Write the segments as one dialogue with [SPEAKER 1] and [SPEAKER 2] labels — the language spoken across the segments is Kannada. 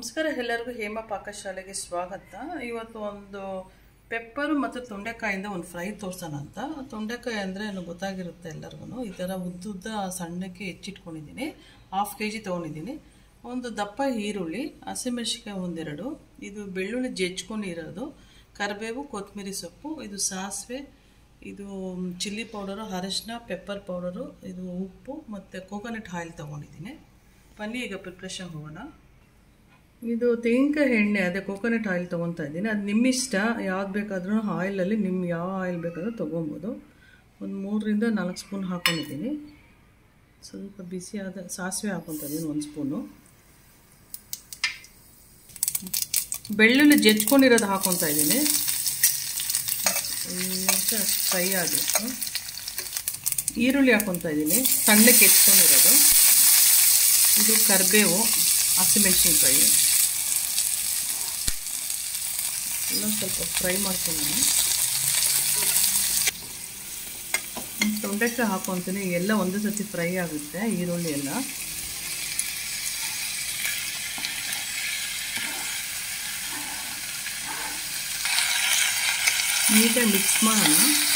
[SPEAKER 1] ನಮಸ್ಕಾರ ಎಲ್ಲರಿಗೂ ಹೇಮ ಪಾಕಶಾಲೆಗೆ ಸ್ವಾಗತ ಇವತ್ತು ಒಂದು ಪೆಪ್ಪರು ಮತ್ತು ತೊಂಡೆಕಾಯಿಂದ ಒಂದು ಫ್ರೈ ತೋರ್ಸೋಣ ಅಂತ ತೊಂಡೆಕಾಯಿ ಅಂದರೆ ಏನು ಗೊತ್ತಾಗಿರುತ್ತೆ ಎಲ್ಲರಿಗೂ ಈ ಥರ ಉದ್ದುದ್ದ ಸಣ್ಣಕ್ಕೆ ಹೆಚ್ಚಿಟ್ಕೊಂಡಿದ್ದೀನಿ ಹಾಫ್ ಕೆ ಜಿ ತೊಗೊಂಡಿದ್ದೀನಿ ಒಂದು ದಪ್ಪ ಈರುಳ್ಳಿ ಹಸಿಮೆಣಸಿಕಾಯಿ ಒಂದೆರಡು ಇದು ಬೆಳ್ಳುಳ್ಳಿ ಜಜ್ಕೊಂಡಿರೋದು ಕರಿಬೇವು ಕೊತ್ತಂಬರಿ ಸೊಪ್ಪು ಇದು ಸಾಸಿವೆ ಇದು ಚಿಲ್ಲಿ ಪೌಡರು ಅರಿಶಿನ ಪೆಪ್ಪರ್ ಪೌಡರು ಇದು ಉಪ್ಪು ಮತ್ತು ಕೋಕೋನಟ್ ಆಯಿಲ್ ತೊಗೊಂಡಿದ್ದೀನಿ ಬನ್ನಿ ಈಗ ಪ್ರಿಪ್ರೇಷನ್ ಹೋಗೋಣ ಇದು ತೆಂಗಿನಕಾಯಿ ಎಣ್ಣೆ ಅದೇ ಕೋಕೋನಟ್ ಆಯಿಲ್ ತೊಗೊತಾ ಇದ್ದೀನಿ ಅದು ನಿಮ್ಮ ಇಷ್ಟ ಯಾವ್ದು ಬೇಕಾದ್ರೂ ಆಯಿಲಲ್ಲಿ ನಿಮ್ಮ ಯಾವ ಆಯಿಲ್ ಬೇಕಾದ್ರೂ ತೊಗೊಬೋದು ಒಂದು ಮೂರರಿಂದ ನಾಲ್ಕು ಸ್ಪೂನ್ ಹಾಕ್ಕೊಂಡಿದ್ದೀನಿ ಸ್ವಲ್ಪ ಬಿಸಿಯಾದ ಸಾಸಿವೆ ಹಾಕ್ಕೊತಾ ಇದ್ದೀನಿ ಒಂದು ಸ್ಪೂನು ಬೆಳ್ಳುಳ್ಳಿ ಜಜ್ಕೊಂಡಿರೋದು ಹಾಕ್ಕೊತಾ ಇದ್ದೀನಿ ನಿಮಿಷ ಫ್ರೈ ಆಗಬೇಕು ಈರುಳ್ಳಿ ಹಾಕ್ಕೊತಾ ಇದ್ದೀನಿ ಸಣ್ಣಕ್ಕೆ ಹೆಚ್ಕೊಂಡಿರೋದು ಇದು ಕರಿಬೇವು ಹಸಿಮೆಣಸಿನ್ಕಾಯಿ ಎಲ್ಲ ಸ್ವಲ್ಪ ಫ್ರೈ ಮಾಡ್ಕೊಂಡು ತೊಂಡೆಕಾಯಿ ಹಾಕೊತೀನಿ ಎಲ್ಲ ಒಂದೇ ಸತಿ ಫ್ರೈ ಆಗುತ್ತೆ ಈರುಳ್ಳಿ ಎಲ್ಲ ನೀಟಾಗಿ ಮಿಕ್ಸ್ ಮಾಡೋಣ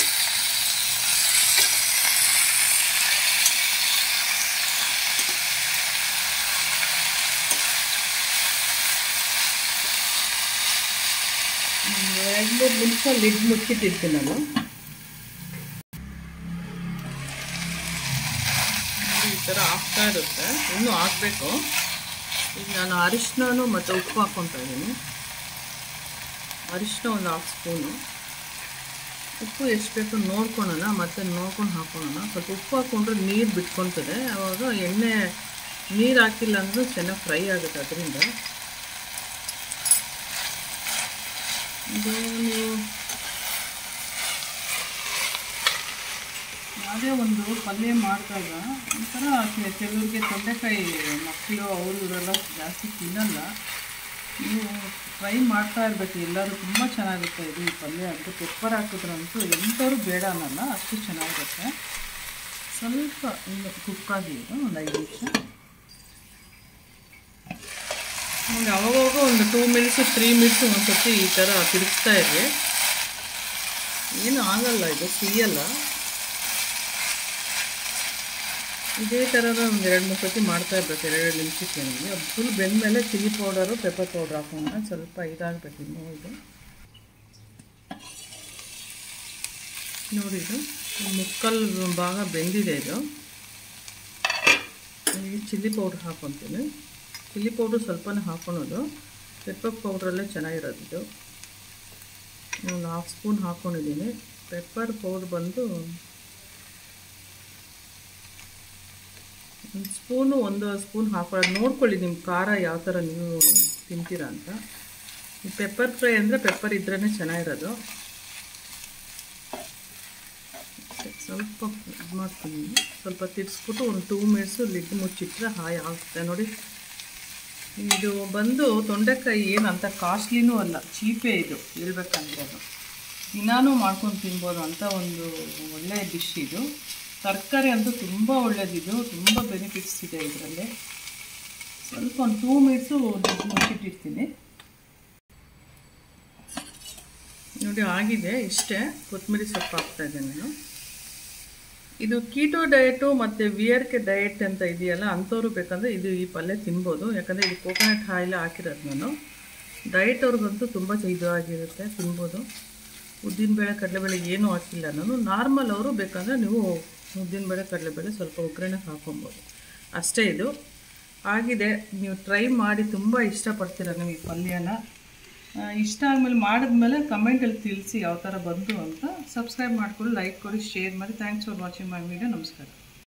[SPEAKER 1] ಒಂದು ಎರಡು ಮೂರು ನಿಮಿಷ ಲಿಡ್ ಮುಚ್ಚಿಟ್ಟಿರ್ತೀನಿ ನಾನು ಈ ಥರ ಆಗ್ತಾ ಇರುತ್ತೆ ಇನ್ನೂ ಹಾಕಬೇಕು ಈಗ ನಾನು ಅರಿಶಿನೂ ಮತ್ತು ಉಪ್ಪು ಹಾಕ್ಕೊತಾ ಇದ್ದೀನಿ ಅರಿಶಿನ ಒಂದು ಹಾಫ್ ಸ್ಪೂನು ಉಪ್ಪು ಎಷ್ಟು ಬೇಕು ನೋಡ್ಕೊಳೋಣ ಮತ್ತು ನೋಡ್ಕೊಂಡು ಹಾಕೊಳ್ಳೋಣ ಸ್ವಲ್ಪ ಉಪ್ಪು ಹಾಕ್ಕೊಂಡ್ರೆ ನೀರು ಬಿಟ್ಕೊತದೆ ಆವಾಗ ಎಣ್ಣೆ ನೀರು ಹಾಕಿಲ್ಲ ಅಂದರೂ ಚೆನ್ನಾಗಿ ಫ್ರೈ ಆಗುತ್ತೆ ಅದರಿಂದ ಇದು ನೀವು ಯಾವುದೇ ಒಂದು ಪಲ್ಯ ಮಾಡಿದಾಗ ಒಂಥರ ಕೆಲವ್ರಿಗೆ ತೊಂಡೆಕಾಯಿ ಮಕ್ಕಳು ಅವರು ಇವರೆಲ್ಲ ಜಾಸ್ತಿ ತಿನ್ನಲ್ಲ ನೀವು ಫ್ರೈ ಮಾಡ್ತಾ ಇರಬೇಕು ಎಲ್ಲರೂ ತುಂಬ ಚೆನ್ನಾಗಿರುತ್ತೆ ಇದು ಈ ಪಲ್ಯ ಅಂತ ಪೆಪ್ಪರ್ ಹಾಕಿದ್ರಂತೂ ಎಂಥವ್ರು ಬೇಡ ಅನ್ನಲ್ಲ ಅಷ್ಟು ಚೆನ್ನಾಗಿರುತ್ತೆ ಸ್ವಲ್ಪ ಇನ್ನು ಕುಕ್ಕಾಗಿ ಇದು ಒಂದು ಐದು ನಿಮಿಷ ಒಂದು ಅವಾಗವಾಗ ಒಂದು ಟೂ ಮಿನಿಟ್ಸು ತ್ರೀ ಮಿನಿಟ್ಸು ಒಂದು ಸರ್ತಿ ಈ ಥರ ತಿರುಗಿಸ್ತಾ ಇರಿ ಏನು ಆಗಲ್ಲ ಇದು ಸಿಯಲ್ಲ ಇದೇ ಥರದ ಒಂದು ಎರಡು ಮೂರು ಸರ್ತಿ ಮಾಡ್ತಾ ಇರ್ಬೇಕು ಎರಡು ನಿಮಿಷಕ್ಕೆ ನನಗೆ ಅದು ಫುಲ್ ಬೆಂದಮೇಲೆ ಚಿಲ್ಲಿ ಪೌಡರು ಪೆಪ್ಪರ್ ಪೌಡ್ರ್ ಹಾಕೋಣ ಸ್ವಲ್ಪ ಇದಾಗಬೇಕು ಇನ್ನು ಇದು ನೋಡಿ ಇದು ಮುಕ್ಕಲ್ ಭಾಗ ಬೆಂದಿದೆ ಇದು ಈಗ ಚಿಲ್ಲಿ ಪೌಡ್ರ್ ಹಾಕೊತೀನಿ ಚಿಲ್ಲಿ ಪೌಡ್ರ್ ಸ್ವಲ್ಪನೇ ಹಾಕೊಳೋದು ಪೆಪ್ಪರ್ ಪೌಡ್ರಲ್ಲೇ ಚೆನ್ನಾಗಿರೋದು ಇದು ಒಂದು ಹಾಫ್ ಸ್ಪೂನ್ ಹಾಕ್ಕೊಂಡಿದ್ದೀನಿ ಪೆಪ್ಪರ್ ಪೌಡ್ರ್ ಬಂದು ಒಂದು ಸ್ಪೂನು ಒಂದು ಸ್ಪೂನ್ ಹಾಕೊಳ್ಳೋದು ನೋಡ್ಕೊಳ್ಳಿ ನಿಮ್ಮ ಖಾರ ಯಾವ ಥರ ನೀವು ತಿಂತೀರಾ ಅಂತ ಈ ಪೆಪ್ಪರ್ ಫ್ರೈ ಅಂದರೆ ಪೆಪ್ಪರ್ ಇದ್ರೇ ಚೆನ್ನಾಗಿರೋದು ಸ್ವಲ್ಪ ಇದು ಮಾಡ್ತೀನಿ ಸ್ವಲ್ಪ ತಿರ್ಸ್ಬಿಟ್ಟು ಒಂದು ಟೂ ಮಿನಿಟ್ಸು ಲಿಡ್ ಮುಚ್ಚಿಟ್ರೆ ಹಾಯ್ ಆಗುತ್ತೆ ನೋಡಿ ಇದು ಬಂದು ತೊಂಡೆಕಾಯಿ ಏನು ಅಂತ ಕಾಸ್ಟ್ಲಿನೂ ಅಲ್ಲ ಚೀಪೇ ಇದು ಹೇಳ್ಬೇಕಂದ್ರೆ ಅದು ದಿನಾನೂ ಮಾಡ್ಕೊಂಡು ತಿನ್ಬೋದು ಅಂತ ಒಂದು ಒಳ್ಳೆಯ ಡಿಶ್ ಇದು ತರಕಾರಿ ಅಂತೂ ತುಂಬ ಒಳ್ಳೆಯದಿದು ತುಂಬ ಬೆನಿಫಿಟ್ಸ್ ಇದೆ ಇದರಲ್ಲಿ ಸ್ವಲ್ಪ ಒಂದು ಟೂ ಮಿನಿಟ್ಸು ಮುಚ್ಚಿಟ್ಟಿರ್ತೀನಿ ನೋಡಿ ಆಗಿದೆ ಇಷ್ಟೇ ಕೊತ್ತಂಬರಿ ಸೊಪ್ಪು ಹಾಕ್ತಾಯಿದ್ದೆ ನಾನು ಇದು ಕೀಟೋ ಡಯಟು ಮತ್ತು ವಿ ಆರ್ ಕೆ ಡಯಟ್ ಅಂತ ಇದೆಯಲ್ಲ ಅಂಥವ್ರು ಬೇಕಂದರೆ ಇದು ಈ ಪಲ್ಯ ತಿನ್ಬೋದು ಯಾಕಂದರೆ ಇದು ಕೋಕೋನಟ್ ಆಯಿಲ್ ಹಾಕಿರೋದು ನಾನು ಡಯಟ್ ಅವ್ರಿಗಂತೂ ತುಂಬ ಇದು ಆಗಿರುತ್ತೆ ತಿನ್ಬೋದು ಉದ್ದಿನಬೇಳೆ ಕಡಲೆಬೇಳೆ ಏನೂ ಹಾಕಿಲ್ಲ ನಾನು ನಾರ್ಮಲ್ ಅವರು ಬೇಕಂದರೆ ನೀವು ಉದ್ದಿನಬೇಳೆ ಕಡಲೆಬೇಳೆ ಸ್ವಲ್ಪ ಒಗ್ಗರಣೆ ಹಾಕೊಬೋದು ಅಷ್ಟೇ ಇದು ಆಗಿದೆ ನೀವು ಟ್ರೈ ಮಾಡಿ ತುಂಬ ಇಷ್ಟಪಡ್ತೀರ ನೀವು ಈ ಪಲ್ಯನ ಇಷ್ಟ ಆದಮೇಲೆ ಮಾಡಿದ್ಮೇಲೆ ಕಮೆಂಟಲ್ಲಿ ತಿಳಿಸಿ ಯಾವ ಥರ ಬಂತು ಅಂತ ಸಬ್ಸ್ಕ್ರೈಬ್ ಮಾಡ್ಕೊಳ್ಳಿ ಲೈಕ್ ಕೊಡಿ ಶೇರ್ ಮಾಡಿ thanks for watching my video ನಮಸ್ಕಾರ